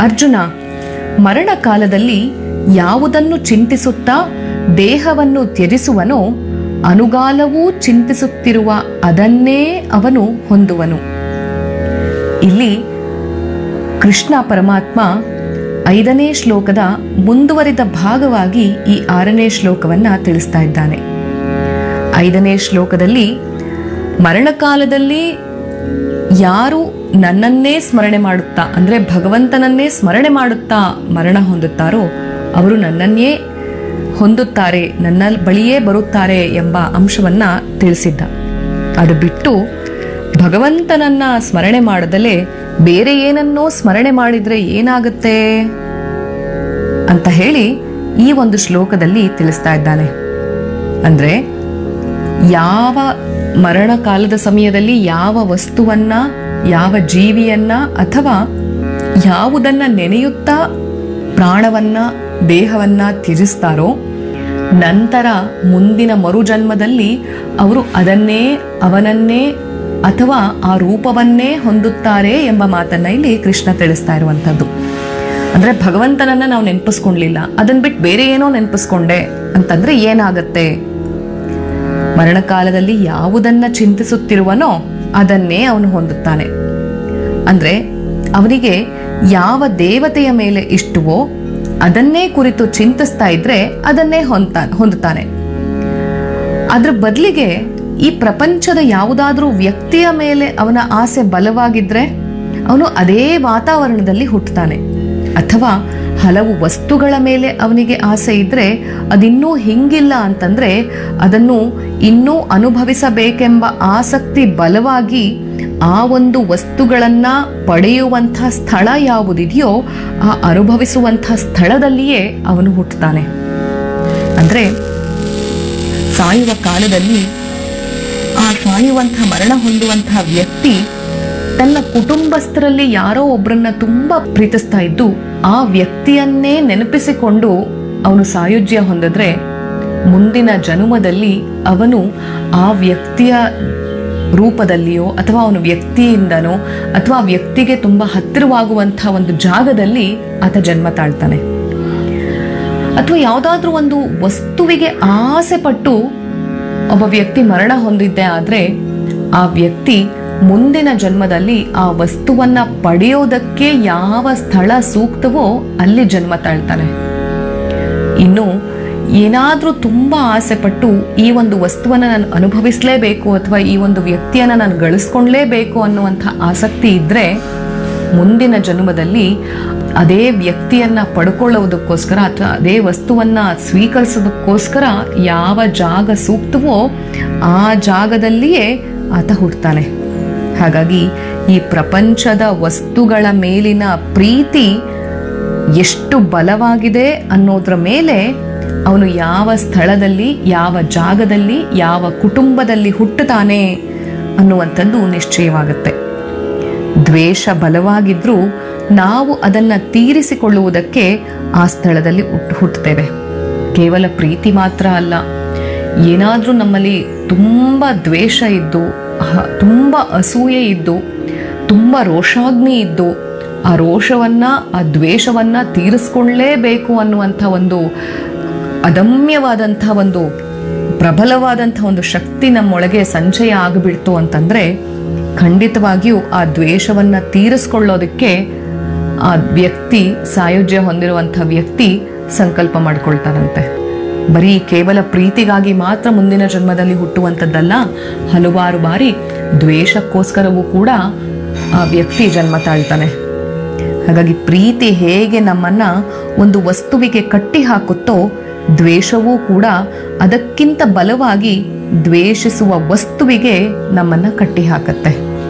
ಅರ್ಜುನ ಮರಣ ಕಾಲದಲ್ಲಿ ಯಾವುದನ್ನು ಚಿಂತಿಸುತ್ತಾ ದೇಹವನ್ನು ತ್ಯಜಿಸುವನೋ ಅನುಗಾಲವೂ ಚಿಂತಿಸುತ್ತಿರುವ ಅದನ್ನೇ ಅವನು ಹೊಂದುವನು ಇಲ್ಲಿ ಕೃಷ್ಣ ಪರಮಾತ್ಮ ಐದನೇ ಶ್ಲೋಕದ ಮುಂದುವರಿದ ಭಾಗವಾಗಿ ಈ ಆರನೇ ಶ್ಲೋಕವನ್ನ ತಿಳಿಸ್ತಾ ಇದ್ದಾನೆ ಐದನೇ ಶ್ಲೋಕದಲ್ಲಿ ಮರಣಕಾಲದಲ್ಲಿ ಯಾರು ನನ್ನನ್ನೇ ಸ್ಮರಣೆ ಮಾಡುತ್ತಾ ಅಂದ್ರೆ ಭಗವಂತನನ್ನೇ ಸ್ಮರಣೆ ಮಾಡುತ್ತಾ ಮರಣ ಹೊಂದುತ್ತಾರೋ ಅವರು ನನ್ನನ್ನೇ ಹೊಂದುತ್ತಾರೆ ನನ್ನ ಬಳಿಯೇ ಬರುತ್ತಾರೆ ಎಂಬ ಅಂಶವನ್ನ ತಿಳಿಸಿದ್ದ ಅದು ಬಿಟ್ಟು ಭಗವಂತನನ್ನ ಸ್ಮರಣೆ ಮಾಡದಲೇ ಬೇರೆ ಏನನ್ನೋ ಸ್ಮರಣೆ ಮಾಡಿದ್ರೆ ಏನಾಗುತ್ತೆ ಅಂತ ಹೇಳಿ ಈ ಒಂದು ಶ್ಲೋಕದಲ್ಲಿ ತಿಳಿಸ್ತಾ ಇದ್ದಾನೆ ಅಂದ್ರೆ ಯಾವ ಮರಣ ಕಾಲದ ಸಮಯದಲ್ಲಿ ಯಾವ ವಸ್ತುವನ್ನ ಯಾವ ಜೀವಿಯನ್ನ ಅಥವಾ ಯಾವುದನ್ನ ನೆನೆಯುತ್ತಾ ಪ್ರಾಣವನ್ನ ದೇಹವನ್ನ ತ್ಯಜಿಸ್ತಾರೋ ನಂತರ ಮುಂದಿನ ಮರುಜನ್ಮದಲ್ಲಿ ಅವರು ಅದನ್ನೇ ಅವನನ್ನೇ ಅಥವಾ ಆ ರೂಪವನ್ನೇ ಹೊಂದುತ್ತಾರೆ ಎಂಬ ಮಾತನ್ನ ಇಲ್ಲಿ ಕೃಷ್ಣ ತಿಳಿಸ್ತಾ ಇರುವಂಥದ್ದು ಅಂದ್ರೆ ಭಗವಂತನನ್ನ ನಾವು ನೆನಪಿಸ್ಕೊಂಡ್ಲಿಲ್ಲ ಅದನ್ನ ಬಿಟ್ಟು ಬೇರೆ ಏನೋ ನೆನಪಿಸ್ಕೊಂಡೆ ಅಂತಂದ್ರೆ ಏನಾಗತ್ತೆ ಮರಣಕಾಲದಲ್ಲಿ ಯಾವುದನ್ನ ಚಿಂತಿಸುತ್ತಿರುವನೋ ಅದನ್ನೇ ಅವನು ಹೊಂದುತ್ತಾನೆ ಅಂದ್ರೆ ಅವನಿಗೆ ಯಾವ ದೇವತೆಯ ಮೇಲೆ ಇಷ್ಟವೋ ಅದನ್ನೇ ಕುರಿತು ಚಿಂತಿಸ್ತಾ ಇದ್ರೆ ಅದನ್ನೇ ಹೊಂದ್ತಾ ಹೊಂದುತ್ತಾನೆ ಅದ್ರ ಬದಲಿಗೆ ಈ ಪ್ರಪಂಚದ ಯಾವುದಾದ್ರೂ ವ್ಯಕ್ತಿಯ ಮೇಲೆ ಅವನ ಆಸೆ ಬಲವಾಗಿದ್ರೆ ಅವನು ಅದೇ ವಾತಾವರಣದಲ್ಲಿ ಹುಟ್ಟುತ್ತಾನೆ ಅಥವಾ ಹಲವು ವಸ್ತುಗಳ ಮೇಲೆ ಅವನಿಗೆ ಆಸೆ ಇದ್ರೆ ಅದಿನ್ನೂ ಹಿಂಗಿಲ್ಲ ಅಂತಂದ್ರೆ ಅದನ್ನು ಇನ್ನೂ ಅನುಭವಿಸಬೇಕೆಂಬ ಆಸಕ್ತಿ ಬಲವಾಗಿ ಆ ಒಂದು ವಸ್ತುಗಳನ್ನ ಪಡೆಯುವಂಥ ಸ್ಥಳ ಯಾವುದಿದೆಯೋ ಆ ಅನುಭವಿಸುವಂಥ ಸ್ಥಳದಲ್ಲಿಯೇ ಅವನು ಹುಟ್ಟುತ್ತಾನೆ ಅಂದ್ರೆ ಸಾಯುವ ಕಾಲದಲ್ಲಿ ಆ ಸಾಯುವಂಥ ಮರಣ ಹೊಂದುವಂತಹ ವ್ಯಕ್ತಿ ತನ್ನ ಕುಟುಂಬಸ್ಥರಲ್ಲಿ ಯಾರೋ ಒಬ್ಬರನ್ನ ತುಂಬಾ ಪ್ರೀತಿಸ್ತಾ ಇದ್ದು ಆ ವ್ಯಕ್ತಿಯನ್ನೇ ನೆನಪಿಸಿಕೊಂಡು ಅವನು ಸಾಯುಜ್ಯ ಹೊಂದಿದ್ರೆ ಮುಂದಿನ ಜನುಮದಲ್ಲಿ ಅವನು ಆ ವ್ಯಕ್ತಿಯ ರೂಪದಲ್ಲಿಯೋ ಅಥವಾ ಅವನ ವ್ಯಕ್ತಿಯಿಂದನೋ ಅಥವಾ ಆ ವ್ಯಕ್ತಿಗೆ ತುಂಬಾ ಹತ್ತಿರವಾಗುವಂತಹ ಒಂದು ಜಾಗದಲ್ಲಿ ಆತ ಜನ್ಮ ತಾಳ್ತಾನೆ ಅಥವಾ ಯಾವುದಾದ್ರೂ ಒಂದು ವಸ್ತುವಿಗೆ ಆಸೆ ಪಟ್ಟು ಒಬ್ಬ ವ್ಯಕ್ತಿ ಮರಣ ಹೊಂದಿದ್ದೆ ಆದ್ರೆ ಆ ವ್ಯಕ್ತಿ ಮುಂದಿನ ಜನ್ಮದಲ್ಲಿ ಆ ವಸ್ತುವನ್ನ ಪಡೆಯೋದಕ್ಕೆ ಯಾವ ಸ್ಥಳ ಸೂಕ್ತವೋ ಅಲ್ಲಿ ಜನ್ಮ ತಾಳ್ತಾನೆ ಇನ್ನು ಏನಾದ್ರೂ ತುಂಬಾ ಆಸೆ ಪಟ್ಟು ಈ ಒಂದು ವಸ್ತುವನ್ನ ನಾನು ಅನುಭವಿಸ್ಲೇಬೇಕು ಅಥವಾ ಈ ಒಂದು ವ್ಯಕ್ತಿಯನ್ನ ನಾನು ಗಳಿಸ್ಕೊಂಡ್ಲೇಬೇಕು ಅನ್ನುವಂಥ ಆಸಕ್ತಿ ಇದ್ರೆ ಮುಂದಿನ ಜನ್ಮದಲ್ಲಿ ಅದೇ ವ್ಯಕ್ತಿಯನ್ನ ಪಡ್ಕೊಳ್ಳೋದಕ್ಕೋಸ್ಕರ ಅಥವಾ ಅದೇ ವಸ್ತುವನ್ನ ಸ್ವೀಕರಿಸೋದಕ್ಕೋಸ್ಕರ ಯಾವ ಜಾಗ ಸೂಕ್ತವೋ ಆ ಜಾಗದಲ್ಲಿಯೇ ಆತ ಹುಡ್ತಾನೆ ಹಾಗಾಗಿ ಈ ಪ್ರಪಂಚದ ವಸ್ತುಗಳ ಮೇಲಿನ ಪ್ರೀತಿ ಎಷ್ಟು ಬಲವಾಗಿದೆ ಅನ್ನೋದ್ರ ಮೇಲೆ ಅವನು ಯಾವ ಸ್ಥಳದಲ್ಲಿ ಯಾವ ಜಾಗದಲ್ಲಿ ಯಾವ ಕುಟುಂಬದಲ್ಲಿ ಹುಟ್ಟುತ್ತಾನೆ ಅನ್ನುವಂಥದ್ದು ನಿಶ್ಚಯವಾಗುತ್ತೆ ದ್ವೇಷ ಬಲವಾಗಿದ್ರೂ ನಾವು ಅದನ್ನ ತೀರಿಸಿಕೊಳ್ಳುವುದಕ್ಕೆ ಆ ಸ್ಥಳದಲ್ಲಿ ಹುಟ್ಟು ಹುಟ್ಟುತ್ತೇವೆ ಕೇವಲ ಪ್ರೀತಿ ಮಾತ್ರ ಅಲ್ಲ ಏನಾದರೂ ನಮ್ಮಲ್ಲಿ ತುಂಬ ದ್ವೇಷ ಇದ್ದು ಹ- ತುಂಬ ಅಸೂಯೆ ಇದ್ದು ತುಂಬ ರೋಷಾಗ್ನಿ ಇದ್ದು ಆ ರೋಷವನ್ನ ಆ ದ್ವೇಷವನ್ನ ತೀರಿಸ್ಕೊಳ್ಳೇಬೇಕು ಅನ್ನುವಂಥ ಒಂದು ಅದಮ್ಯವಾದಂಥ ಒಂದು ಪ್ರಬಲವಾದಂಥ ಒಂದು ಶಕ್ತಿ ನಮ್ಮೊಳಗೆ ಸಂಚಯ ಆಗಿಬಿಡ್ತು ಅಂತಂದ್ರೆ ಖಂಡಿತವಾಗಿಯೂ ಆ ದ್ವೇಷವನ್ನ ತೀರಿಸ್ಕೊಳ್ಳೋದಕ್ಕೆ ಆ ವ್ಯಕ್ತಿ ಸಾಯುಜ್ಯ ಹೊಂದಿರುವಂಥ ವ್ಯಕ್ತಿ ಸಂಕಲ್ಪ ಮಾಡ್ಕೊಳ್ತಾನಂತೆ ಬರೀ ಕೇವಲ ಪ್ರೀತಿಗಾಗಿ ಮಾತ್ರ ಮುಂದಿನ ಜನ್ಮದಲ್ಲಿ ಹುಟ್ಟುವಂಥದ್ದಲ್ಲ ಹಲವಾರು ಬಾರಿ ದ್ವೇಷಕ್ಕೋಸ್ಕರವೂ ಕೂಡ ಆ ವ್ಯಕ್ತಿ ಜನ್ಮ ತಾಳ್ತಾನೆ ಹಾಗಾಗಿ ಪ್ರೀತಿ ಹೇಗೆ ನಮ್ಮನ್ನ ಒಂದು ವಸ್ತುವಿಗೆ ಕಟ್ಟಿ ಹಾಕುತ್ತೋ ದ್ವೇಷವೂ ಕೂಡ ಅದಕ್ಕಿಂತ ಬಲವಾಗಿ ದ್ವೇಷಿಸುವ ವಸ್ತುವಿಗೆ ನಮ್ಮನ್ನ ಕಟ್ಟಿ ಹಾಕತ್ತೆ